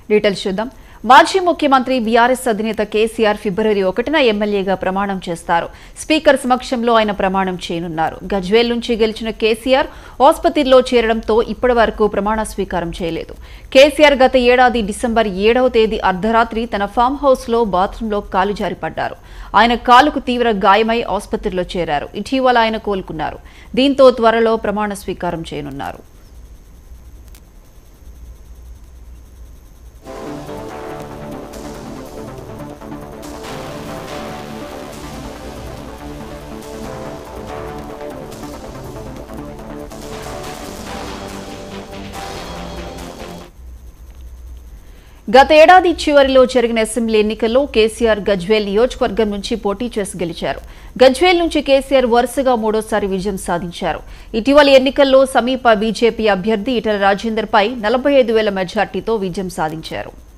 details చూద్దాం మాజీ ముఖ్యమంత్రి బీఆర్ఎస్ అధినేత కేసీఆర్ ఫిబ్రవరి ఒకటిన ఎమ్మెల్యేగా ప్రమాణం చేస్తారు స్పీకర్ సమక్షంలో ఆయన ప్రమాణం చేయనున్నారు గజ్వేల్ నుంచి గెలిచిన కేసీఆర్ ఆసుపత్రిలో చేరడంతో ఇప్పటి వరకు ప్రమాణ స్వీకారం చేయలేదు కేసీఆర్ గత ఏడాది డిసెంబర్ ఏడవ తేదీ అర్ధరాత్రి తన ఫామ్ హౌస్ లో బాత్రూంలో కాలు జారి పడ్డారు ఆయన కాలుకు తీవ్ర గాయమై ఆసుపత్రిలో చేరారు ఇటీవల ఆయన కోలుకున్నారు దీంతో త్వరలో ప్రమాణ స్వీకారం చేయనున్నారు గత ఏడాది చివరిలో జరిగిన అసెంబ్లీ ఎన్నికల్లో కేసీఆర్ గజ్వేల్ నియోజకవర్గం నుంచి పోటీ చేసి గెలిచారు గజ్వేల్ నుంచి కేసీఆర్ వరుసగా మూడోసారి విజయం సాధించారు ఇటీవల ఎన్నికల్లో సమీప బీజేపీ అభ్యర్థి ఈటల రాజేందర్ పై నలభై ఐదు వేల మెజార్టీతో విజయం సాధించారు